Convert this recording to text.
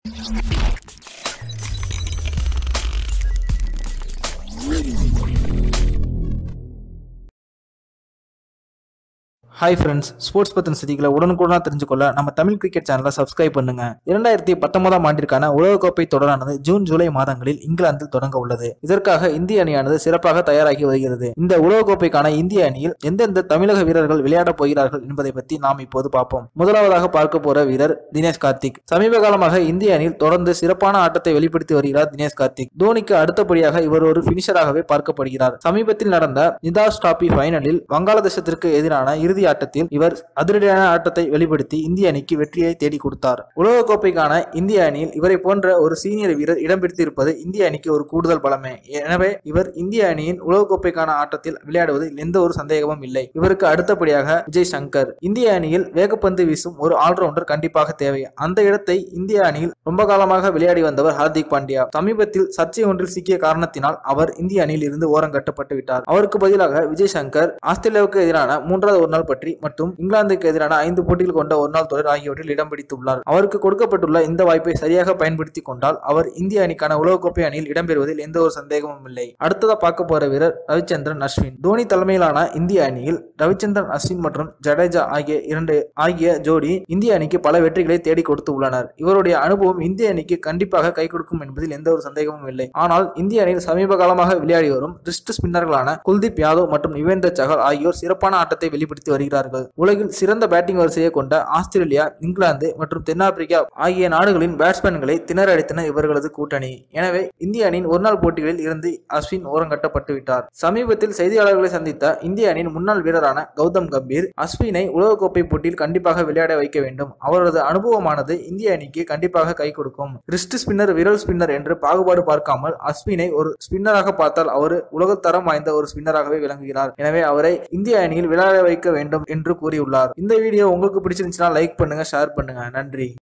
hi friends sports பத்தின செய்திகளை உடனுக்குடனாக தெரிஞ்சுக்கொள்ள நம்ம தமிழ் கிரிக்கெட் சேனலை சப்ஸ்கிரைப் பண்ணுங்க இரண்டாயிரத்தி பத்தொன்பதாம் ஆண்டிற்கான உலகக்கோப்பை தொடரானது ஜூன் ஜூலை மாதங்களில் இங்கிலாந்தில் தொடங்க உள்ளது இதற்காக இந்திய அணியானது சிறப்பாக தயாராகி வருகிறது இந்த உலகக்கோப்பைக்கான இந்திய அணியில் எந்தெந்த தமிழக வீரர்கள் விளையாடப் போகிறார்கள் என்பதை பற்றி நாம் இப்போது பார்ப்போம் முதலாவதாக பார்க்க போற வீரர் தினேஷ் கார்த்திக் சமீப காலமாக இந்திய அணியில் தொடர்ந்து சிறப்பான ஆட்டத்தை வெளிப்படுத்தி வருகிறார் தினேஷ் கார்த்திக் தோனிக்கு அடுத்தபடியாக இவர் ஒரு பினிஷராகவே பார்க்கப்படுகிறார் சமீபத்தில் நடந்த நிதாஸ் டிராபி ஃபைனலில் வங்காளதேசத்திற்கு எதிரான இறுதி ஆட்டத்தில் இவர் அதிரடியான ஆட்டத்தை வெளிப்படுத்தி இந்திய அணிக்கு வெற்றியை தேடி கொடுத்தார் உலகக்கோப்பைக்கான இந்திய அணியில் இவரை போன்ற ஒரு சீனியர் வீரர் இடம் பிடித்திருப்பது இந்திய அணிக்கு ஒரு கூடுதல் பலமே எனவே இவர் இந்திய அணியின் உலகக்கோப்பைக்கான ஆட்டத்தில் விளையாடுவதில் எந்த ஒரு சந்தேகமும் இல்லை இவருக்கு அடுத்தபடியாக விஜய் சங்கர் இந்திய அணியில் வேகப்பந்து வீசும் ஒரு ஆல்ரவுண்டர் கண்டிப்பாக தேவை அந்த இடத்தை இந்திய அணியில் ரொம்ப காலமாக விளையாடி வந்தவர் ஹார்திக் பாண்டியா சமீபத்தில் சர்ச்சை ஒன்றில் சிக்கிய காரணத்தினால் அவர் இந்திய அணியில் இருந்து ஓரங்கட்டப்பட்டு விட்டார் அவருக்கு பதிலாக விஜய் சங்கர் ஆஸ்திரேலியாவுக்கு எதிரான மூன்றாவது ஒரு நாள் பற்றி மற்றும் இங்கிலாந்துக்கு எதிரான ஐந்து போட்டிகள் கொண்ட ஒரு நாள் தொடர் ஆகியவற்றில் இடம் பிடித்துள்ளார் அவருக்கு கொடுக்கப்பட்டுள்ள இந்த வாய்ப்பை சரியாக பயன்படுத்திக் கொண்டால் அவர் இந்திய அணிக்கான உலகக்கோப்பை அணியில் இடம்பெறுவதில் எந்த ஒரு சந்தேகமும் இல்லை அடுத்ததா பார்க்க போற வீரர் ரவிச்சந்திரன் அஸ்வின் தோனி தலைமையிலான இந்திய அணியில் ரவிச்சந்திரன் அஸ்வின் மற்றும் ஜடேஜா ஆகிய இரண்டு ஆகிய ஜோடி இந்திய அணிக்கு பல வெற்றிகளை தேடி கொடுத்து உள்ளனர் இவருடைய அனுபவம் இந்திய அணிக்கு கண்டிப்பாக கை கொடுக்கும் என்பதில் எந்த ஒரு சந்தேகமும் இல்லை ஆனால் இந்திய அணியில் சமீப காலமாக விளையாடி வரும் ரிஸ்ட் ஸ்பின்னர்களான குல்தீப் யாதவ் மற்றும் யுவேந்திர சகல் ஆகியோர் சிறப்பான ஆட்டத்தை வெளிப்படுத்தி வருகிறார்கள் உலகில் சிறந்த பேட்டிங் வரிசையை கொண்ட ஆஸ்திரேலியா இங்கிலாந்து மற்றும் தென்னாப்பிரிக்கா ஆகிய நாடுகளின் பேட்ஸ்மேன்களை திணறடித்தன இவர்களது கூட்டணி எனவே இந்திய அணியின் ஒருநாள் போட்டிகளில் இருந்து அஸ்வின் ஓரங்கட்டப்பட்டு விட்டார் சமீபத்தில் செய்தியாளர்களை சந்தித்த இந்திய அணியின் முன்னாள் வீரரான கௌதம் கம்பீர் அஸ்வினை உலகக்கோப்பை போட்டியில் கண்டிப்பாக விளையாட வைக்க வேண்டும் அவரது அனுபவமானது இந்திய அணிக்கு கண்டிப்பாக கை கொடுக்கும் ரிஸ்ட் ஸ்பின்னர் விரல் ஸ்பின்னர் என்று பாகுபாடு பார்க்காமல் அஸ்வினை ஒரு ஸ்பின்னராக பார்த்தால் அவர் உலகத்தரம் வாய்ந்த ஒரு ஸ்பின்னராகவே விளங்குகிறார் எனவே அவரை இந்திய அணியில் விளையாட வைக்க வேண்டும் என்று கூறியுள்ளார் இந்த வீடியோ உங்களுக்கு பிடிச்சிருந்துச்சுன்னா லைக் பண்ணுங்க ஷேர் பண்ணுங்க நன்றி